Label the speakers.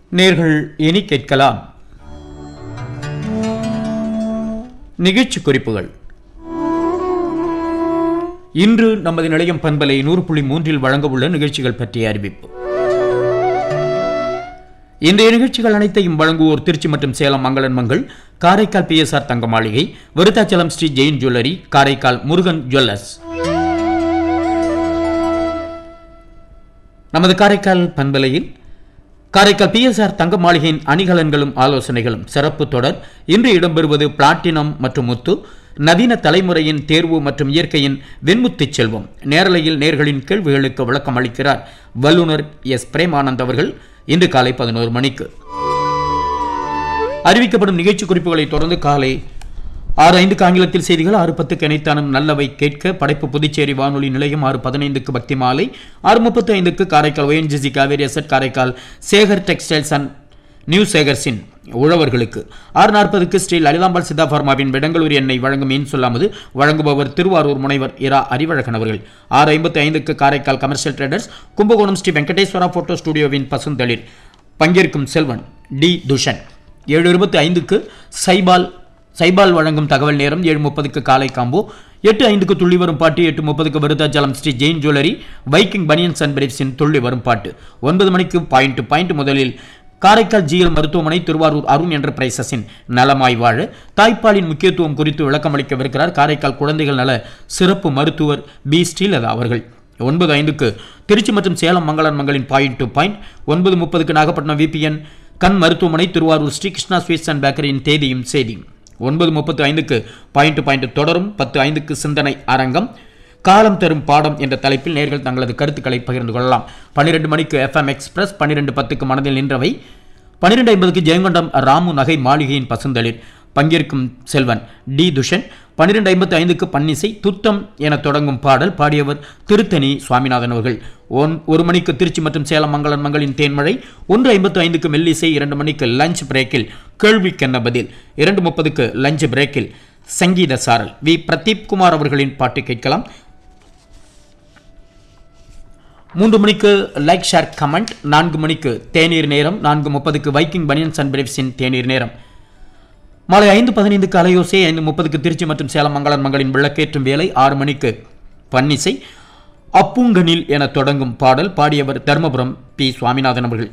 Speaker 1: நேர்கள் இனி கேட்கலாம் நிகழ்ச்சி குறிப்புகள் இன்று நமது நிலையம் பண்பலை நூறு புள்ளி மூன்றில் வழங்கவுள்ள நிகழ்ச்சிகள் பற்றிய அறிவிப்பு இன்றைய நிகழ்ச்சிகள் அனைத்தையும் வழங்குவோர் திருச்சி மற்றும் சேலம் மங்களன் மங்கள் காரைக்கால் பிஎஸ்ஆர் தங்க மாளிகை விருத்தாச்சலம் ஸ்ரீ ஜெயின் ஜுவல்லரி காரைக்கால் முருகன் ஜுவல்லர்ஸ் நமது காரைக்கால் பண்பலையில் காரைக்கால் பிஎஸ்ஆர் தங்க மாளிகையின் அணிகலன்களும் ஆலோசனைகளும் சிறப்பு தொடர் இன்று இடம்பெறுவது பிளாட்டினம் மற்றும் முத்து நவீன தலைமுறையின் தேர்வு மற்றும் இயற்கையின் வெண்முத்துச் செல்வம் நேரலையில் நேர்களின் கேள்விகளுக்கு விளக்கம் அளிக்கிறார் வல்லுனர் எஸ் பிரேமானந்த் அவர்கள் இன்று காலை பதினோரு மணிக்கு அறிவிக்கப்படும் நிகழ்ச்சி குறிப்புகளை தொடர்ந்து காலை ஆறு ஐந்துக்கு ஆங்கிலத்தில் செய்திகள் ஆறு பத்துக்கு இணைத்தானும் நல்லவை கேட்க படைப்பு புதுச்சேரி வானொலி நிலையம் ஆறு பதினைந்துக்கு பக்தி மாலை ஆறு முப்பத்தி ஐந்துக்கு Karaikal ONGC Kaveri asset Karaikal Sekar textiles and new சேகர்ஸின் உழவர்களுக்கு ஆறு நாற்பதுக்கு ஸ்ரீ லலிதாம்பாள் சித்தா ஃபார்மாவின் பெடங்களூர் எண்ணெய் வழங்கும் மீன் சொல்லாமது வழங்குபவர் திருவாரூர் முனைவர் இரா அறிவழகன் அவர்கள் ஆறு ஐம்பத்தி ஐந்துக்கு Karaikal commercial traders Kumbakonam Sri Venkateswara photo ஸ்டுடியோவின் பசுந்தளிர் பங்கேற்கும் செல்வன் டி துஷன் ஏழு இருபத்தி ஐந்துக்கு சைபால் சைபால் வழங்கும் தகவல் நேரம் ஏழு முப்பதுக்கு காலை காம்போ எட்டு ஐந்துக்கு துள்ளி வரும் பாட்டு எட்டு முப்பதுக்கு Vriddhachalam Sri Jain jewellery Viking banians and பிரீஃப்ஸின் துள்ளி வரும் பாட்டு ஒன்பது மணிக்கு பாயிண்ட் பாயிண்ட் முதலில் காரைக்கால் ஜிஎல் மருத்துவமனை திருவாரூர் அருண் என்டர்பிரைசஸின் நலமாய் வாழ தாய்ப்பாலின் முக்கியத்துவம் குறித்து விளக்கமளிக்கவிருக்கிறார் காரைக்கால் குழந்தைகள் நல சிறப்பு மருத்துவர் பி ஸ்ரீலதா அவர்கள் ஒன்பது ஐந்துக்கு திருச்சி மற்றும் சேலம் மங்களன் மங்களின் பாயிண்ட் டு பாயிண்ட் ஒன்பது முப்பதுக்கு நாகப்பட்டினம் விபிஎன் கண் மருத்துவமனை திருவாரூர் ஸ்ரீ கிருஷ்ணா ஸ்வீட்ஸ் அண்ட் பேக்கரியின் தேதியும் செய்தியும் ஒன்பது முப்பத்து ஐந்துக்கு பாயிண்ட் டு பாயிண்ட் தொடரும் பத்து ஐந்துக்கு சிந்தனை அரங்கம் காலம் தரும் பாடம் என்ற தலைப்பில் நேர்கள் தங்களது கருத்துக்களை பகிர்ந்து கொள்ளலாம் பன்னிரெண்டு மணிக்கு எஃப்எம் எக்ஸ்பிரஸ் பன்னிரெண்டு பத்துக்கு மனதில் நின்றவை பன்னிரெண்டு ஐம்பதுக்கு ஜெயங்கொண்டம் ராமு நகை மாளிகையின் பசுந்தளிர் பங்கேற்கும் செல்வன் டி துஷன் பன்னிரெண்டு ஐம்பத்தி ஐந்துக்கு பன்னிசை துத்தம் என தொடங்கும் பாடல் பாடியவர் திருத்தணி சுவாமிநாதன் அவர்கள் ஒன் ஒரு மணிக்கு திருச்சி மற்றும் சேலம் மங்களன் மங்களின் தேன்மழை ஒன்று ஐம்பத்து ஐந்துக்கு மெல்லிசை இரண்டு மணிக்கு லஞ்ச் பிரேக்கில் கேள்விக்கென்ன பதில் இரண்டு முப்பதுக்கு லஞ்ச் பிரேக்கில் சங்கீத சாரல் வி பிரதீப் குமார் அவர்களின் பாட்டு கேட்கலாம் மூன்று மணிக்கு லைக் ஷேர் கமெண்ட் நான்கு மணிக்கு தேநீர் நேரம் நான்கு முப்பதுக்கு வைக்கிங் பனியன்ஸ் அண்ட் பிரேவ்ஸின் தேநீர் நேரம் மாலை ஐந்து பதினைந்துக்கு அலையோசை ஐந்து முப்பதுக்கு திருச்சி மற்றும் சேலம் மங்களன் மங்களின் விளக்கேற்றும் வேலை ஆறு மணிக்கு பன்னிசை அப்புங்கனில் என தொடங்கும் பாடல் பாடியவர் தர்மபுரம் பி சுவாமிநாதன் அவர்கள்